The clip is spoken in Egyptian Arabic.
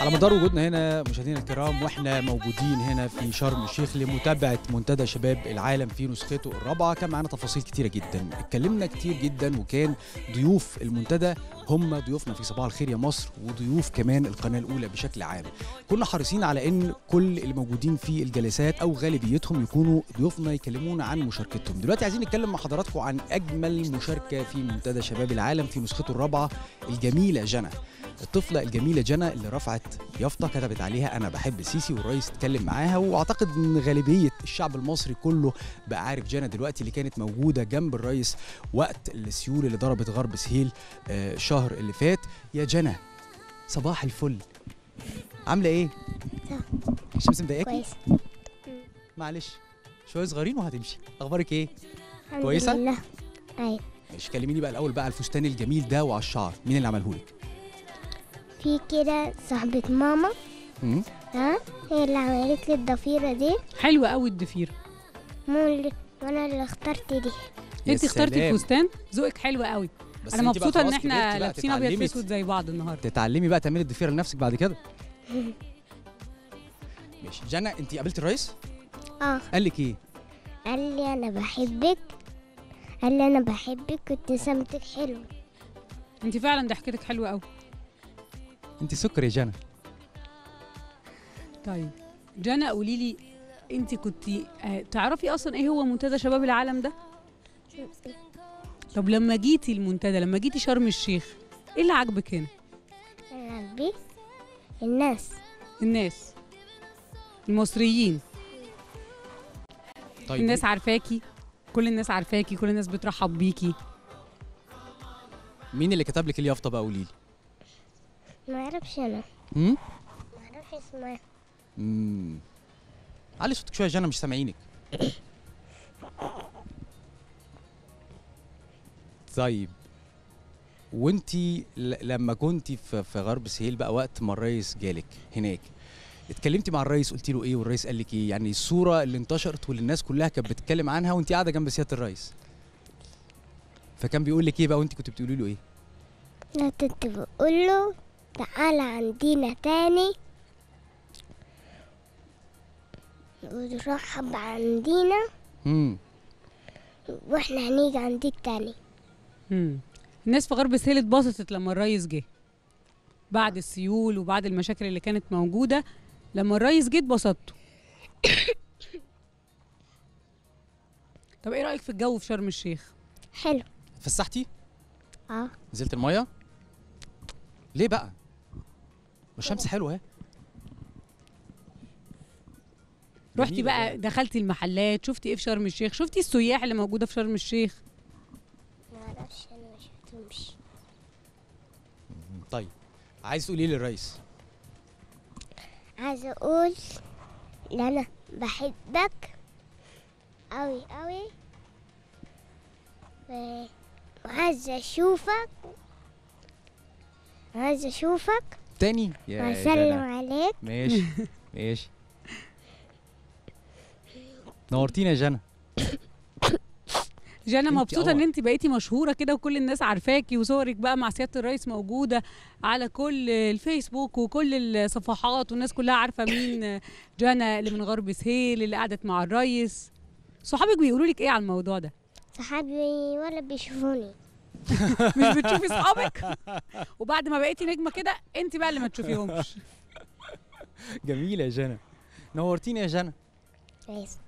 على مدار وجودنا هنا مشاهدينا الكرام واحنا موجودين هنا في شرم الشيخ لمتابعه منتدى شباب العالم في نسخته الرابعه كان معانا تفاصيل كتيره جدا اتكلمنا كتير جدا وكان ضيوف المنتدى هم ضيوفنا في صباح الخير يا مصر وضيوف كمان القناه الاولى بشكل عام كنا حريصين على ان كل اللي موجودين في الجلسات او غالبيتهم يكونوا ضيوفنا يكلمونا عن مشاركتهم دلوقتي عايزين نتكلم مع حضراتكم عن اجمل مشاركه في منتدى شباب العالم في نسخته الرابعه الجميله جنى الطفله الجميله جنى اللي رفعت يافطه كتبت عليها انا بحب سيسي والرئيس اتكلم معاها واعتقد ان غالبيه الشعب المصري كله بقى عارف جنى دلوقتي اللي كانت موجوده جنب الرئيس وقت السيول اللي ضربت غرب سهيل آه، الشهر اللي فات يا جنى صباح الفل عامله ايه الشمس مضايقاكي كويس معلش شويه صغيرين وهتمشي اخبارك ايه الحمد كويسة؟ لله ايوه ماشي كلميني بقى الاول بقى على الفستان الجميل ده وعلى الشعر مين اللي عمله لك في كده صاحبة ماما ها هي اللي عملت لي الضفيرة دي حلوة قوي الضفيرة مو اللي وانا اللي اخترت دي انت اخترتي الفستان ذوقك حلو قوي بس انا انت بقى مبسوطة ان خلاص كبرتي احنا بقى لابسين ابيض في تتعلمي- اسود زي بعض النهارده تتعلمي بقى تعملي الضفيره لنفسك بعد كده ماشي جنى انت قابلتي الرئيس اه قال لك ايه قال لي انا بحبك قال لي انا بحبك وابتسامتك حلو انت فعلا ضحكتك حلوة قوي انت سكر يا جنى طيب جانا قولي لي انت كنت تعرفي اصلا ايه هو منتدى شباب العالم ده طب لما جيتي المنتدى لما جيتي شرم الشيخ ايه اللي عاجبك هنا انا قلبي الناس الناس المصريين طيب الناس عارفاكي كل الناس عارفاكي كل الناس بترحب بيكي مين اللي كتب لك اليافطه بقى قولي لي ما اعرفش انا امم ما اعرفش اسمها امم علي صوتك شويه يا جنى مش سامعينك طيب وانتي ل- لما كنتي في في غرب سهيل بقى وقت ما الرئيس جالك هناك اتكلمتي مع الرئيس قلتي له ايه والرئيس قال لك ايه يعني الصوره اللي انتشرت واللي الناس كلها كانت بتتكلم عنها وانت قاعده جنب سياده الرئيس فكان بيقول لك ايه بقى وانت كنت بتقولي له ايه انا كنت بقول له تعالى عندنا تاني وترحب عندنا امم واحنا هنيجي عندك تاني مم. الناس في غرب سهيل اتبسطت لما الريس جه بعد السيول وبعد المشاكل اللي كانت موجودة لما الريس جه اتبسطتوا طب ايه رأيك في الجو في شرم الشيخ؟ حلو اتفسحتي اه نزلت الميه ليه بقى والشمس حلوه اهي رحتي جميلة بقى يعني. دخلتي المحلات شفتي ايه في شرم الشيخ شفتي السياح اللي موجودة في شرم الشيخ ما اعرفش انا ما شفتهمش طيب عايز تقولي ايه للرئيس عايزه اقول ان انا بحبك اوي اوي و- وعايزه اشوفك عايزه اشوفك تاني يا واسلم جنى. عليك ماشي ماشي نورتينا يا جنى جانا انتي مبسوطة ان قمر. انت بقيتي مشهورة كده وكل الناس عارفاكي وصورك بقى مع سيادة الرئيس موجودة على كل الفيسبوك وكل الصفحات والناس كلها عارفة مين جانا اللي من غرب سهيل اللي قعدت مع الرئيس صحابك بيقولوا لك ايه على الموضوع ده صحابي ولا بيشوفوني مش بتشوفي صحابك وبعد ما بقيتي نجمة كده انت بقى اللي ما تشوفيهمش جميله يا جنى نورتينا يا جنى كويس